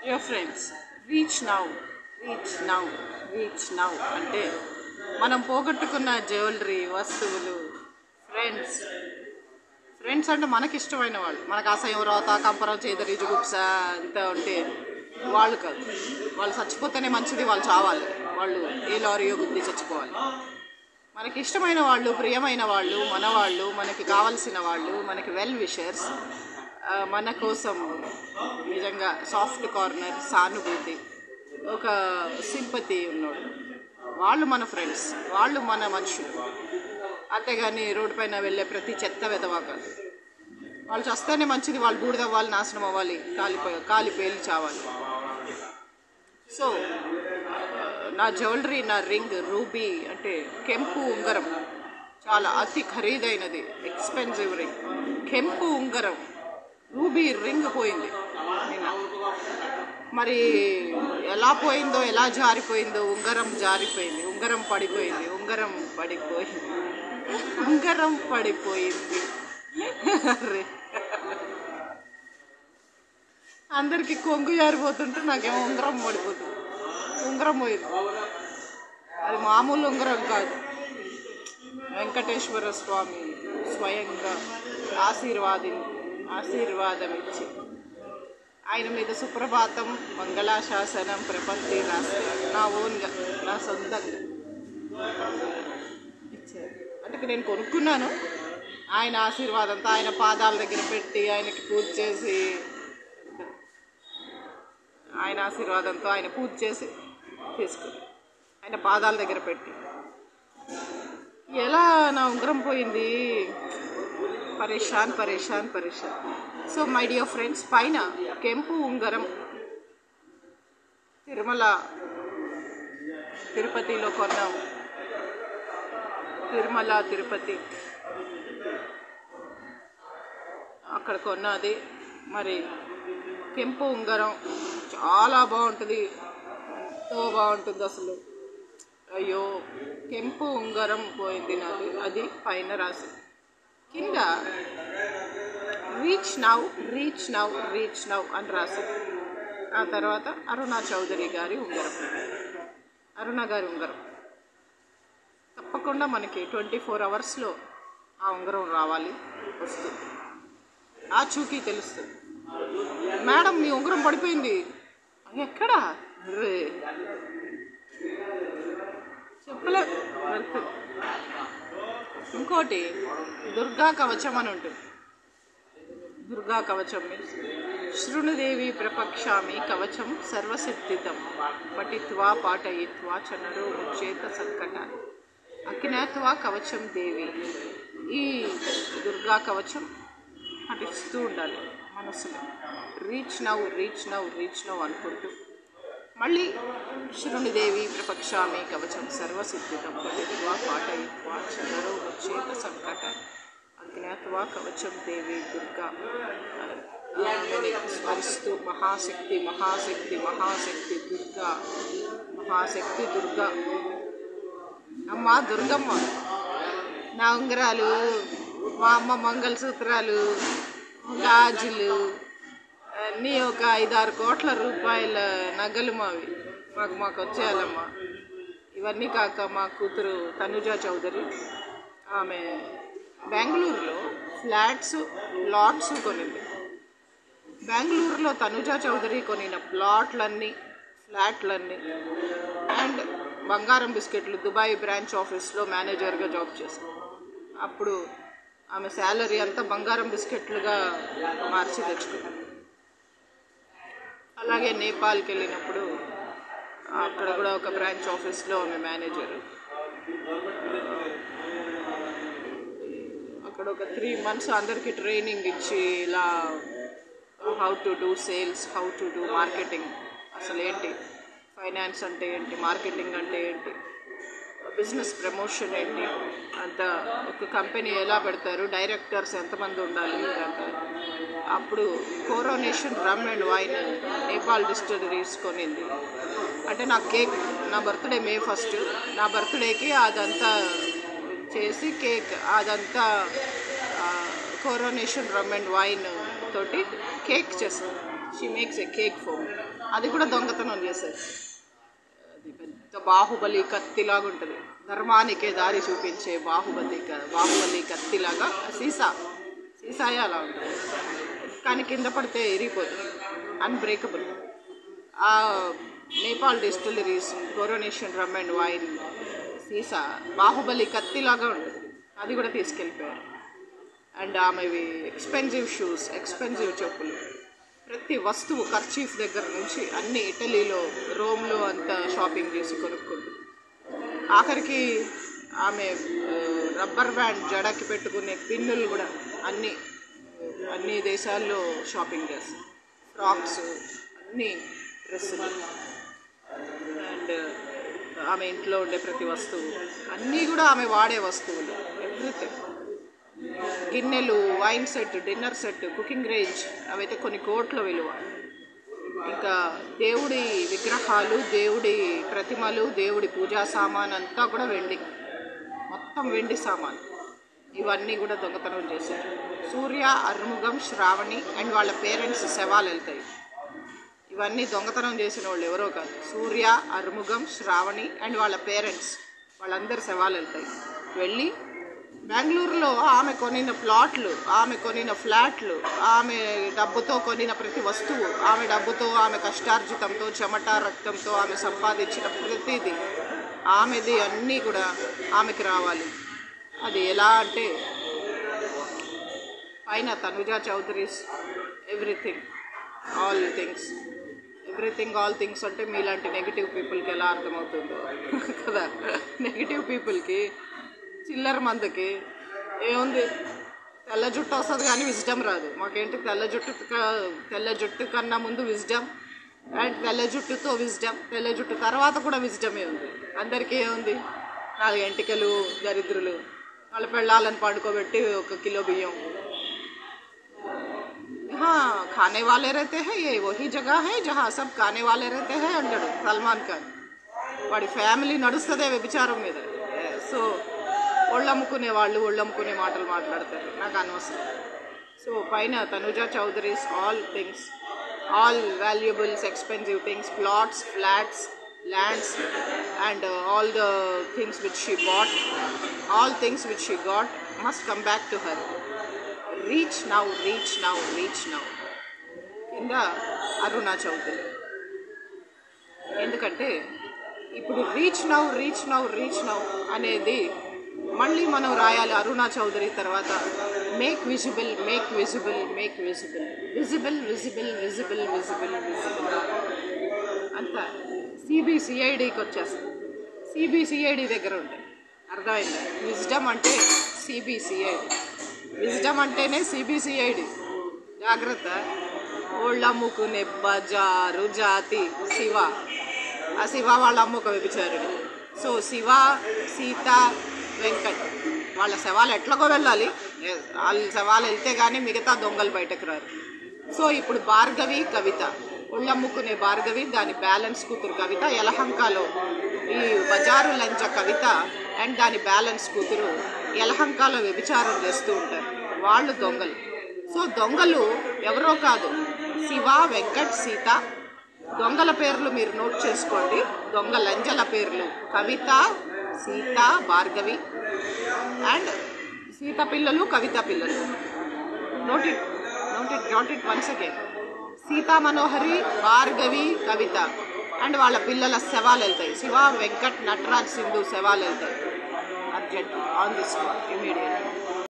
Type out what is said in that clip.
Your friends reach now reach now reach now అంటే మనం పోగొట్టుకున్న జ్యువెలరీ వస్తువులు ఫ్రెండ్స్ ఫ్రెండ్స్ అంటే మనకి ఇష్టమైన వాళ్ళు మనకు అసహ్యం రోత కంపరం చేదరి జుగుప్స అంతా ఉంటే వాళ్ళు కాదు వాళ్ళు చచ్చిపోతేనే మంచిది వాళ్ళు చావాలి వాళ్ళు ఏ లారీయో గుద్ది చచ్చిపోవాలి మనకి ఇష్టమైన వాళ్ళు ప్రియమైన వాళ్ళు మన వాళ్ళు మనకి కావలసిన వాళ్ళు మనకి వెల్ విషర్స్ మన కోసం నిజంగా సాఫ్ట్ కార్నర్ సానుభూతి ఒక సింపతి ఉన్నోళ్ళు వాళ్ళు మన ఫ్రెండ్స్ వాళ్ళు మన మనుషులు అంతేగాని రోడ్డు పైన వెళ్ళే ప్రతి చెత్త వెదవా కాదు వాళ్ళు చస్తేనే మంచిది వాళ్ళు బూడిదవ్వాలి నాశనం అవ్వాలి కాలిపోయి కాలి పేలి చావాలి సో నా జ్యువెలరీ నా రింగ్ రూబీ అంటే కెంపు ఉంగరం చాలా అతి ఖరీదైనది ఎక్స్పెన్సివ్ రింగ్ కెంపు ఉంగరం రూబీ రింగ్ పోయింది నిన్న మరి ఎలా పోయిందో ఎలా జారిపోయిందో ఉంగరం జారిపోయింది ఉంగరం పడిపోయింది ఉంగరం పడిపోయింది ఉంగరం పడిపోయింది అరే. అందరికి కొంగు జారిపోతుంటే నాకేమో ఉంగరం పడిపోతుంది ఉంగరం పోయింది అది మామూలు ఉంగరం కాదు వెంకటేశ్వర స్వామి స్వయంగా ఆశీర్వాది ఆశీర్వాదం ఇచ్చి ఆయన మీద సుప్రభాతం మంగళాశాసనం ప్రపంచి రాస్తారు నా ఓన్గా నా సొంతంగా ఇచ్చారు అంటే నేను కొనుక్కున్నాను ఆయన ఆశీర్వాదంతో ఆయన పాదాల దగ్గర పెట్టి ఆయనకి పూజ చేసి ఆయన ఆశీర్వాదంతో ఆయన పూజ చేసి తీసుకుని ఆయన పాదాల దగ్గర పెట్టి ఎలా నా ఉంగరం పోయింది పరేషాన్ పరేషాన్ పరేషాన్ సో మై డియర్ ఫ్రెండ్స్ పైన కెంపు ఉంగరం తిరుమల తిరుపతిలో కొన్నాం తిరుమల తిరుపతి అక్కడ కొన్నది మరి కెంపు ఉంగరం చాలా బాగుంటుంది ఎంతో బాగుంటుంది అసలు అయ్యో కెంపు ఉంగరం పోయింది నాది అది పైన రాసి కింద reach now reach now reach now అని రాసి ఆ తర్వాత అరుణా చౌదరి గారి ఉంగరం అరుణ గారి ఉంగరం తప్పకుండా మనకి ట్వంటీ ఫోర్ అవర్స్లో ఆ ఉంగరం రావాలి వస్తుంది ఆ చూకి తెలుస్తుంది మేడం మీ ఉంగరం పడిపోయింది ఎక్కడా రే చెప్పలే వెళ్తుంది. ఇంకోటి దుర్గా కవచం అని ఉంటుంది దుర్గా కవచం మీన్స్ శృణుదేవి ప్రపక్షామి కవచం సర్వసిద్ధితం పఠిత్వా పాఠయిత్వా చనరు ముచ్చేత సంకట అజ్ఞాత్వా కవచం దేవి ఈ దుర్గా కవచం పఠిస్తూ ఉండాలి మనసులో reach now reach now reach now అనుకుంటూ మళ్ళీ శృణుదేవి ప్రపక్షామి కవచం సర్వసిద్ధితం పఠిత్వా పాఠయిత్వా చనరు ముచ్చేత సంకట అజ్ఞాత్వా కవచం దేవి దుర్గా ఆమెని స్మరిస్తూ మహాశక్తి మహాశక్తి మహాశక్తి దుర్గా మహాశక్తి దుర్గా అమ్మ దుర్గమ్మ నా ఉంగరాలు మా అమ్మ మంగళసూత్రాలు గాజులు అన్నీ ఒక ఐదారు కోట్ల రూపాయల నగలు మావి మాకు మాకు వచ్చేయాలమ్మా ఇవన్నీ కాక మా కూతురు తనుజ చౌదరి ఆమె బెంగళూరులో ఫ్లాట్స్ ప్లాట్స్ కొనింది బెంగళూరులో తనుజ చౌదరి కొనిన ప్లాట్లన్నీ ఫ్లాట్లన్నీ అండ్ బంగారం బిస్కెట్లు దుబాయ్ బ్రాంచ్ ఆఫీస్లో మేనేజర్గా జాబ్ చేశాను అప్పుడు ఆమె శాలరీ అంతా బంగారం బిస్కెట్లుగా మార్చి తెచ్చుకున్నాను అలాగే నేపాల్కి వెళ్ళినప్పుడు అక్కడ కూడా ఒక బ్రాంచ్ ఆఫీస్లో ఆమె మేనేజరు అక్కడ ఒక త్రీ మంత్స్ అందరికీ ట్రైనింగ్ ఇచ్చి ఇలా how to do sales how to do marketing అసలు ఏంటి ఫైనాన్స్ అంటే ఏంటి మార్కెటింగ్ అంటే ఏంటి బిజినెస్ ప్రమోషన్ ఏంటి అంత ఒక కంపెనీ ఎలా పెడతారు డైరెక్టర్స్ ఎంతమంది ఉండాలి ఇదంతా అప్పుడు coronation rum and wine Nepal distilleries కొనింది అంటే నా కేక్ నా బర్త్డే మే ఫస్ట్ నా బర్త్డేకి అదంతా చేసి కేక్ అదంతా కోరోనేషన్ రమ్ అండ్ వైన్ తోటి కేక్ చేస్తాను she makes a cake foam అది కూడా దొంగతనం చేశారు అది పెద్ద బాహుబలి కత్తిలాగా ఉంటుంది ధర్మానికే దారి చూపించే బాహుబలి క- బాహుబలి కత్తిలాగా సీసా సీసాయే అలా ఉంటుంది కానీ కింద పడితే ఇరిగిపోతుంది అన్బ్రేకబుల్ ఆ Nepal distilleries coronation rum and wine సీసా బాహుబలి కత్తిలాగా ఉంటుంది అది కూడా తీసుకెళ్ళిపోయారు అండ్ ఆమెవి ఎక్స్పెన్సివ్ షూస్ ఎక్స్పెన్సివ్ చెప్పులు ప్రతి వస్తువు ఖర్చీఫ్ దగ్గర నుంచి అన్ని ఇటలీలో రోమ్లో అంతా షాపింగ్ చేసి కొనుక్కుంటుంది ఆఖరికి ఆమె ఆ, రబ్బర్ బ్యాండ్ జడకి పెట్టుకునే పిన్నులు కూడా అన్ని అన్ని దేశాల్లో షాపింగ్ చేస్తుంది ఫ్రాక్స్ అన్ని డ్రెస్సులు అండ్ ఆమె ఇంట్లో ఉండే ప్రతి వస్తువు అన్నీ కూడా ఆమె వాడే వస్తువులు ఎవ్రీథింగ్ గిన్నెలు wine set dinner set cooking range అవైతే కొన్ని కోట్ల విలువ ఇంకా దేవుడి విగ్రహాలు దేవుడి ప్రతిమలు దేవుడి పూజా సామాన్ అంతా కూడా వెండి మొత్తం వెండి సామాన్ ఇవన్నీ కూడా దొంగతనం చేశారు సూర్య అరుముగం శ్రావణి అండ్ వాళ్ళ పేరెంట్స్ శవాలు వెళ్తాయి ఇవన్నీ దొంగతనం చేసిన వాళ్ళు ఎవరో కాదు సూర్య అరుముగం శ్రావణి అండ్ వాళ్ళ పేరెంట్స్ వాళ్ళందరి శవాలు వెళ్తాయి వెళ్ళి బెంగళూరులో ఆమె కొనిన ప్లాట్లు ఆమె కొనిన ఫ్లాట్లు ఆమె డబ్బుతో కొనిన ప్రతి వస్తువు ఆమె డబ్బుతో ఆమె కష్టార్జితంతో చెమట రక్తంతో ఆమె సంపాదించిన ప్రతిదీ ఆమెది అన్నీ కూడా ఆమెకి రావాలి అది ఎలా అంటే పైన Tanuja Chaudhary's everything all things everything all things అంటే మీలాంటి నెగిటివ్ పీపుల్కి ఎలా అర్థమవుతుందో కదా నెగిటివ్ పీపుల్కి చిల్లర మందకి ఏముంది తెల్ల జుట్టు వస్తుంది కానీ విజ్డమ్ రాదు మాకేంటి తెల్ల జుట్టు క- తెల్ల జుట్టు కన్నా ముందు విజ్డమ్ అండ్ తెల్ల జుట్టుతో విజ్డమ్ తెల్ల జుట్టు తర్వాత కూడా విజ్డమే ఉంది అందరికీ ఏముంది నాలుగు ఎంటికలు దరిద్రులు వాళ్ళ పెళ్ళాలను పడుకోబెట్టి ఒక కిలో బియ్యం हाँ खाने वाले रहते हैं ये वही जगह है जहाँ सब खाने वाले रहते हैं అంటాడు సల్మాన్ ఖాన్ వాడి ఫ్యామిలీ నడుస్తుందే వ్యభిచారం మీద సో ఒళ్ళమ్ముకునే వాళ్ళు ఒళ్ళమ్ముకునే మాటలు మాట్లాడతారు నాకు అనవసరం సో పైన Tanuja Chaudhary's all things all valuables expensive things plots flats lands and all the things which she bought all things which she got must come back to her reach now reach now reach now కింద అరుణా చౌదరి ఎందుకంటే ఇప్పుడు reach now reach now reach now అనేది మళ్ళీ మనం రాయాలి అరుణా చౌదరి తర్వాత make visible make visible make visible visible visible visible visible visible అంతా సిబిసిఐడికి వచ్చేస్తుంది సిబిసిఐడి దగ్గర ఉంటాయి అర్థమైందా విజ్డమ్ అంటే సిబిసిఐడి విజ్డమ్ అంటేనే సిబిసిఐడి జాగ్రత్త ఓళ్ళు అమ్ముకునే బజారు జాతి శివ ఆ శివ వాళ్ళ అమ్మ ఒక వ్యభిచారుడు సో శివ సీత వెంకట్ వాళ్ళ శవాలు ఎట్లాగో వెళ్ళాలి ఏ- వాళ్ళ శవాలు వెళ్తే కానీ మిగతా దొంగలు బయటకు రారు సో ఇప్పుడు భార్గవి కవిత ఒళ్ళమ్ముకునే భార్గవి దాని బ్యాలెన్స్ కూతురు కవిత యలహంకలో ఈ బజారు లంచ కవిత అండ్ దాని బ్యాలెన్స్ కూతురు యలహంకలో వ్యభిచారం చేస్తూ ఉంటారు వాళ్ళు దొంగలు సో దొంగలు ఎవరో కాదు శివ వెంకట్ సీత దొంగల పేర్లు మీరు నోట్ చేసుకోండి దొంగ లంజల పేర్లు కవిత సీత భార్గవి అండ్ సీత పిల్లలు కవిత పిల్లలు note it note it jot it once again Sita Manohari Bhargavi Kavitha and వాళ్ళ పిల్లల శవాలు వెళ్తాయి శివ వెంకట్ నటరాజ్ సింధు శవాలు వెళ్తాయి అర్జెంట్ ఆన్ దిస్ ఇమీడియట్